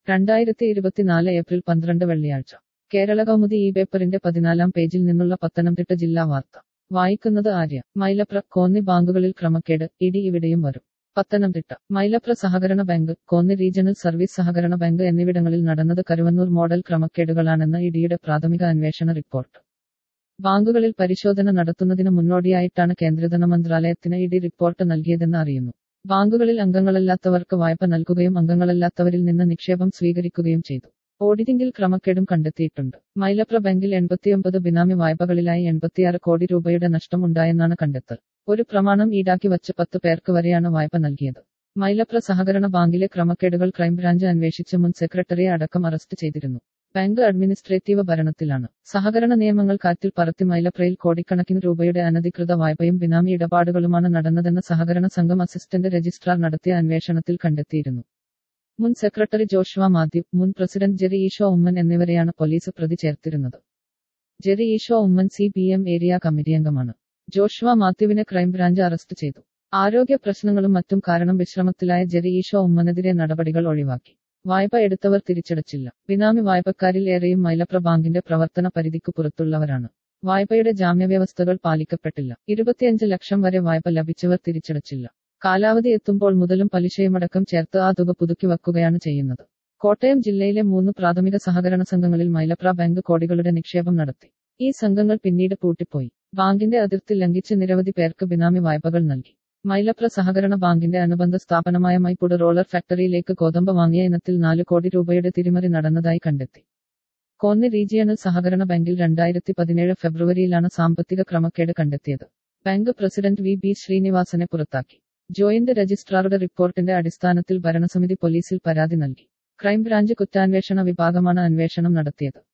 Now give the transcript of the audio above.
രണ്ടായിരത്തി ഇരുപത്തിനാല് ഏപ്രിൽ പന്ത്രണ്ട് വെള്ളിയാഴ്ച കേരള കൗമുദി ഈ പേപ്പറിന്റെ പതിനാലാം പേജിൽ നിന്നുള്ള പത്തനംതിട്ട ജില്ലാ വാർത്ത വായിക്കുന്നത് ആര്യ മൈലപ്ര കോന്നി ബാങ്കുകളിൽ ക്രമക്കേട് ഇടി ഇവിടെയും വരും പത്തനംതിട്ട മൈലപ്ര സഹകരണ ബാങ്ക് കോന്നി റീജിയണൽ സർവീസ് സഹകരണ ബാങ്ക് എന്നിവിടങ്ങളിൽ നടന്നത് കരുവന്നൂർ മോഡൽ ക്രമക്കേടുകളാണെന്ന് ഇഡിയുടെ പ്രാഥമിക അന്വേഷണ റിപ്പോർട്ട് ബാങ്കുകളിൽ പരിശോധന നടത്തുന്നതിന് മുന്നോടിയായിട്ടാണ് കേന്ദ്രധന മന്ത്രാലയത്തിന് ഇഡി റിപ്പോർട്ട് നൽകിയതെന്ന് അറിയുന്നു ബാങ്കുകളിൽ അംഗങ്ങളല്ലാത്തവർക്ക് വായ്പ നൽകുകയും അംഗങ്ങളല്ലാത്തവരിൽ നിന്ന് നിക്ഷേപം സ്വീകരിക്കുകയും ചെയ്തു ഓഡിറ്റിംഗിൽ ക്രമക്കേടും കണ്ടെത്തിയിട്ടുണ്ട് മൈലപ്ര ബാങ്കിൽ എൺപത്തിയൊമ്പത് ബിനാമി വായ്പകളിലായി എൺപത്തിയാറ് കോടി രൂപയുടെ നഷ്ടം ഉണ്ടായെന്നാണ് കണ്ടെത്തൽ ഒരു പ്രമാണം ഈടാക്കി വച്ച് പത്ത് പേർക്ക് വരെയാണ് വായ്പ നൽകിയത് മൈലപ്ര സഹകരണ ബാങ്കിലെ ക്രമക്കേടുകൾ ക്രൈംബ്രാഞ്ച് അന്വേഷിച്ച് മുൻ സെക്രട്ടറിയെ അടക്കം അറസ്റ്റ് ചെയ്തിരുന്നു ബാങ്ക് അഡ്മിനിസ്ട്രേറ്റീവ് ഭരണത്തിലാണ് സഹകരണ നിയമങ്ങൾ കാറ്റിൽ പറത്തി മൈലപ്രയിൽ കോടിക്കണക്കിന് രൂപയുടെ അനധികൃത വായ്പയും ബിനാമി ഇടപാടുകളുമാണ് നടന്നതെന്ന് സഹകരണ സംഘം അസിസ്റ്റന്റ് രജിസ്ട്രാർ നടത്തിയ അന്വേഷണത്തിൽ കണ്ടെത്തിയിരുന്നു മുൻ സെക്രട്ടറി ജോഷുവ മാത്യു മുൻ പ്രസിഡന്റ് ജെറി ഈശോ ഉമ്മൻ എന്നിവരെയാണ് പോലീസ് പ്രതി ചേർത്തിരുന്നത് Jerry Easo Oommen C P M area committee അംഗമാണ് ജോഷുവ മാത്യുവിനെ ക്രൈംബ്രാഞ്ച് അറസ്റ്റ് ചെയ്തു ആരോഗ്യ പ്രശ്നങ്ങളും മറ്റും കാരണം വിശ്രമത്തിലായ ജെറി ഈശോ ഉമ്മനെതിരെ നടപടികൾ ഒഴിവാക്കി വായ്പ എടുത്തവർ തിരിച്ചടച്ചില്ല ബിനാമി വായ്പക്കാരിൽ ഏറെയും മൈലപ്ര ബാങ്കിന്റെ പ്രവർത്തന പരിധിക്ക് പുറത്തുള്ളവരാണ് വായ്പയുടെ ജാമ്യവ്യവസ്ഥകൾ പാലിക്കപ്പെട്ടില്ല ഇരുപത്തിയഞ്ച് ലക്ഷം വരെ വായ്പ ലഭിച്ചവർ തിരിച്ചടച്ചില്ല കാലാവധി എത്തുമ്പോൾ മുതലും പലിശയുമടക്കം ചേർത്ത് ആ തുക പുതുക്കി വെക്കുകയാണ് ചെയ്യുന്നത് കോട്ടയം ജില്ലയിലെ മൂന്ന് പ്രാഥമിക സഹകരണ സംഘങ്ങളിൽ മൈലപ്ര ബാങ്ക് കോടികളുടെ നിക്ഷേപം നടത്തി ഈ സംഘങ്ങൾ പിന്നീട് പൂട്ടിപ്പോയി ബാങ്കിന്റെ അതിർത്തി ലംഘിച്ച് നിരവധി പേർക്ക് ബിനാമി വായ്പകൾ നൽകി മൈലപ്ര സഹകരണ ബാങ്കിന്റെ അനുബന്ധ സ്ഥാപനമായ മൈപ്പുട് റോളർ ഫാക്ടറിയിലേക്ക് ഗോതമ്പ് വാങ്ങിയ ഇനത്തിൽ നാല് കോടി രൂപയുടെ തിരിമറി നടന്നതായി കണ്ടെത്തി കോന്നി റീജിയണൽ സഹകരണ ബാങ്കിൽ രണ്ടായിരത്തി പതിനേഴ് ഫെബ്രുവരിയിലാണ് സാമ്പത്തിക ക്രമക്കേട് കണ്ടെത്തിയത് ബാങ്ക് പ്രസിഡന്റ് വി ബി ശ്രീനിവാസനെ പുറത്താക്കി ജോയിന്റ് രജിസ്ട്രാറുടെ റിപ്പോർട്ടിന്റെ അടിസ്ഥാനത്തിൽ ഭരണസമിതി പോലീസിൽ പരാതി നൽകി ക്രൈംബ്രാഞ്ച് കുറ്റാന്വേഷണ വിഭാഗമാണ് അന്വേഷണം നടത്തിയത്